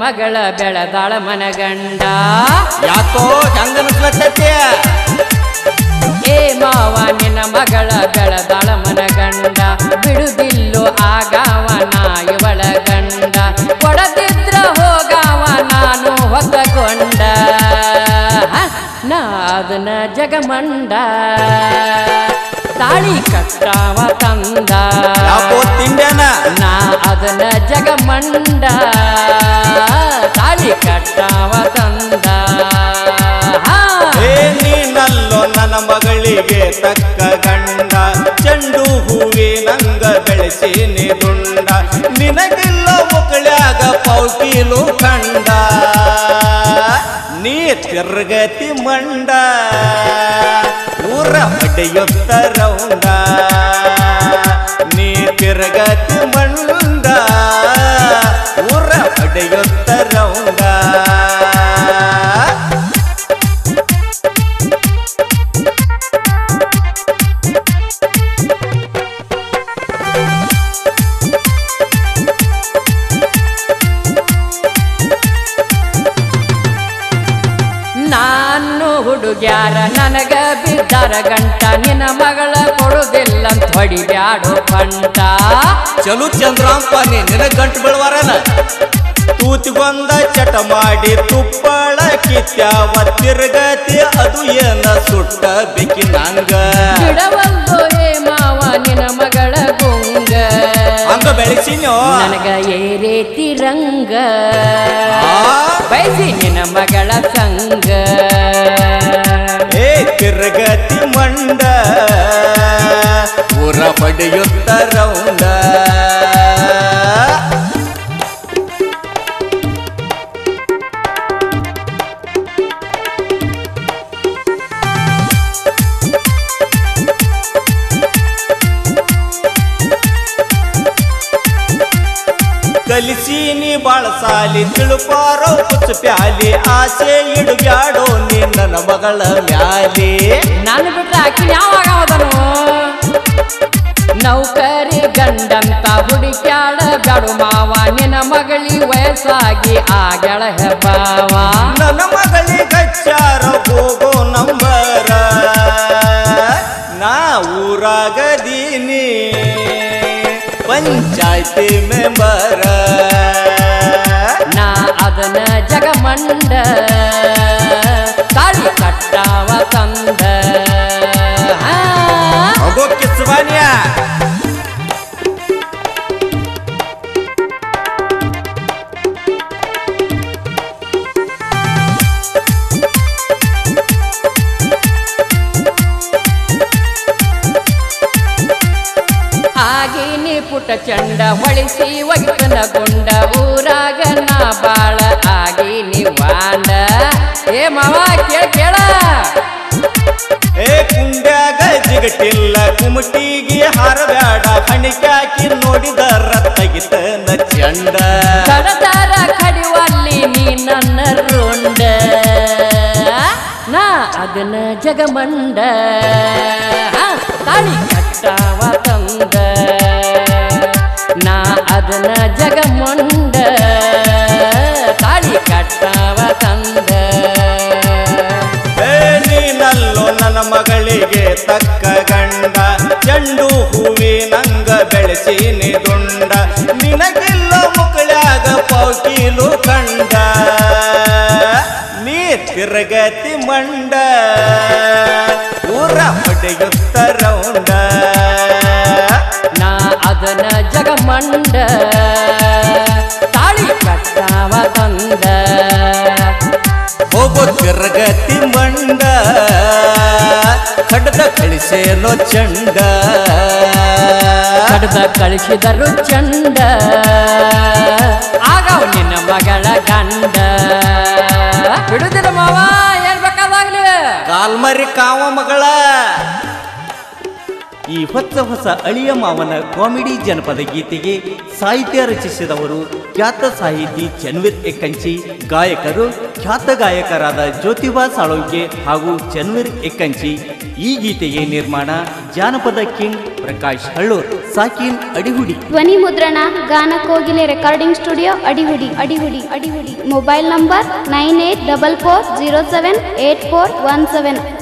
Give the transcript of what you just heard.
ಮಗಳ ಬೆಳೆದಾಳ ಮನಗಂಡ ಯಾಕೋ ಹೆಂಗ ಅನ್ಸ್ಲತ್ತೈತಿ ಏ ಮಾವ ನಿನ್ನ ಮಗಳ ಬೆಳೆದಾಳ ಮನಗಂಡ ಬಿಡುದಿಲ್ಲೋ ಆಗವ ನಾ ಇವಳ ಗಂಡ ಕೊಡದಿದ್ರ ಹೋಗವ ನಾನು ಹೊತ್ತಕೊಂಡ ಹ, ನಾ ಅದನ್ನ ಜಗಮಂಡ ತಾಳಿ ಕಟ್ಟಾವ ತಂದ ಯಾಕೋ ತಿಂಡ್ಯಾನ ನಾ ಅದನ್ನ ಜಗಮಂಡ ತಾಳಿ ಕಟ್ಟಾವ ತಂದ ಹಾ. ಏ ನೀನಲ್ಲೋ ನನ್ನ ಮಗಳಿಗೆ ತಕ್ಕ ಗಂಡ ಚೆಂಡು ಹೂವಿನಂಗ ಬೆಳೆಸೀನಿ ದುಂಡ ನಿನಗಿಲ್ಲ ಮುಕಳ್ಯಾಗ ಪೌಕಿಲು ಕಂಡ ನೀ ತಿರ್ಗತಿ ಮಂಡ ಊರ ಹೊಡೆಯೊತ್ತ ರೌಂಡ ನೀ ತಿರ್ಗತಿ ಮಂಡ ಊರ ಹೊಡೆಯೊತ್ತ ರೌಂಡ ನಾನು ಹುಡುಗ್ಯಾರ ನನಗ ಬಿದ್ದಾರ ಗಂಟ ನಿನ್ನ ಮಗಳ ಕೊಡುದಿಲ್ಲಂತ ಹೊಡಿಬ್ಯಾಡೋ ಪಂಟ ಚಲು ಚಂದ್ರಾಂಪ ನೀ ನಿನ ಗಂಟು ಬೀಳ್ವಾರನ ತೂತಿಗೊಂದ ಚಟ ಮಾಡಿ ತುಪ್ಪಳ ಕಿತ್ಯಾವ ತಿರ್ಗತಿ ಅದು ಏನ ಸುಟ್ಟ ಬೆಕ್ಕಿ ನಂಗ ಬಿಡವಲ್ದೋ ಏ ಮಾವ ನಿನ್ನ ಮಗಳ ಗುಂಗ ಹಂಗ ಬೆಳೆಸಿನ್ಯೋ ನನಗ ಏರೇತಿ ರಂಗ ಆ? ಬಯಸಿ ನಿನ್ನ ಮಗಳ ಸಂಗ ಏ ತಿರ್ಗತಿ ಮಂಡ ಊರ ಪಡೆಯುತ್ತ ರೌಂಡ ಕಲಿಸೀನಿ ಬಾಳ ಸಾಲಿ ತಿಳುಪಾರೋ ಕುಚ್ಚ ಪ್ಯಾಲಿ ಆಸೆ ಇಡುಬ್ಯಾಡೋ ನೀ ನನ್ನ ಮಗಳ ಮ್ಯಾಲಿ ನಾನು ಬಿಟ್ರೆ ಆಕಿ ಯಾವಾಗ ಹೋದನು ನೌಕರಿ ಗಂಡಂತ ಹುಡುಕ್ಯಾಳ ಬ್ಯಾಡು ಮಾವ ನಿನ್ನ ಮಗಳಿ ವಯಸ್ಸಾಗಿ ಆಗ್ಯಾಳ ಹೆಬ್ಬಾವ ನನ್ನ ಮಗಳಿಗೆ ಹಚ್ಚಾರ ಹೋಗೋ ನಂಬರ ನಾ ಊರಾಗದೀನಿ ಪಂಚಾಯ್ತಿ ಮೆಂಬರ ನಾ ಅದನ್ನ ಜಗಮಂಡ ತಾಳಿ ಕಟ್ಟಾವ ತಂದ ಆ, ಹೋಗೋ ಕಿಸ್ವಾನಿಯ ಆಗಿನಿ ಪುಟ ಚಂಡ ಹೊಳಿಸಿ ಒಗಿತನ ಗುಂಡ ಊರಾಗ ನಾ ಬಾಳ ಆಗಿನಿ ವಾಂಡ ಏ ಮಾವ ಕೇಳ ಕೇಳ ಏ ಕುಂಡ್ಯಾಗ ಜಿಗಟಿಲ್ಲ ಕುಮಟಿಗೆ ಹಾರಬ್ಯಾಡ ಹಣಿಕ್ಯಾಕಿ ನೋಡಿದರ ತೆಗಿತನ ಚಂಡ ಕಡದಾರ ಕಡಿವಲ್ಲಿ ನೀ ನನ್ನ ರುಂಡ ನಾ ಅದನ್ನ ಜಗಮಂಡ ಆ, ತಾಳಿ ಕಟ್ಟಾವ ತಂದ ನಾ ಅದನ್ನ ಜಗಮಂಡ ತಾಳಿ ಕಟ್ಟಾವ ತಂದ ಏ ನೀನಲ್ಲೋ ನನ್ನ ಮಗಳಿಗೆ ತಕ್ಕ ಗಂಡ ಚೆಂಡು ಹೂವಿನಂಗ ಬೆಳೆಸೀನಿ ದುಂಡ ನಿನಗಿಲ್ಲ ಮುಕಳ್ಯಾಗ ಪೌಕಿಲು ಕಂಡ ನೀ ತಿರ್ಗತಿ ಮಂಡ ಊರ ಹೊಡೆಯುತ್ತ ರೌಂಡ ನಾ ಅದನ್ನ ಜಗಮಂಡ ತಾಳಿ ಕಟ್ಟಾವ ತಂದ ಹೋಗೋ ತಿರ್ಗತಿ ಮಂಡ ಕಡ್ದ ಕಳಿಸೇನೋ ಚಂಡ ಕಡ್ದ ಕಳಿಸಿದರು ಚಂಡ ಆಗವ್ ನಿನ್ನ ಮಗಳ ಗಂಡ ಬಿಡುದಿಲ್ಲ ಮಾವ ಏನ್ ಬೇಕಾದಾಗ್ಲಿ ಕಾಲ್ಮರಿ ಕಾವ ಮಗಳ ಈ ಹೊಸ ಹೊಸ ಅಳಿಯ ಮಾವನ ಕಾಮಿಡಿ ಜನಪದ ಗೀತೆಗೆ ಸಾಹಿತ್ಯ ರಚಿಸಿದವರು ಖ್ಯಾತ ಸಾಹಿತಿ ಚನ್ವೀರ್ ಎಕ್ಕಂಚಿ ಗಾಯಕರು ಖ್ಯಾತ ಗಾಯಕರಾದ ಜ್ಯೋತಿಬಾ ಸಾಳುಂಕೆ ಹಾಗೂ ಚನ್ವೀರ್ ಎಕ್ಕಂಚಿ ಈ ಗೀತೆಗೆ ನಿರ್ಮಾಣ ಜಾನಪದ ಕಿಂಗ್ ಪ್ರಕಾಶ್ ಹಳ್ಳೂರ್ ಸಾಕಿನ್ ಅಡಿಹುಡಿ ಧ್ವನಿ ಮುದ್ರಣ Gaana Kogile recording studio Adihudi Adihudi Adihudi mobile number nine eight double four zero seven eight four one seven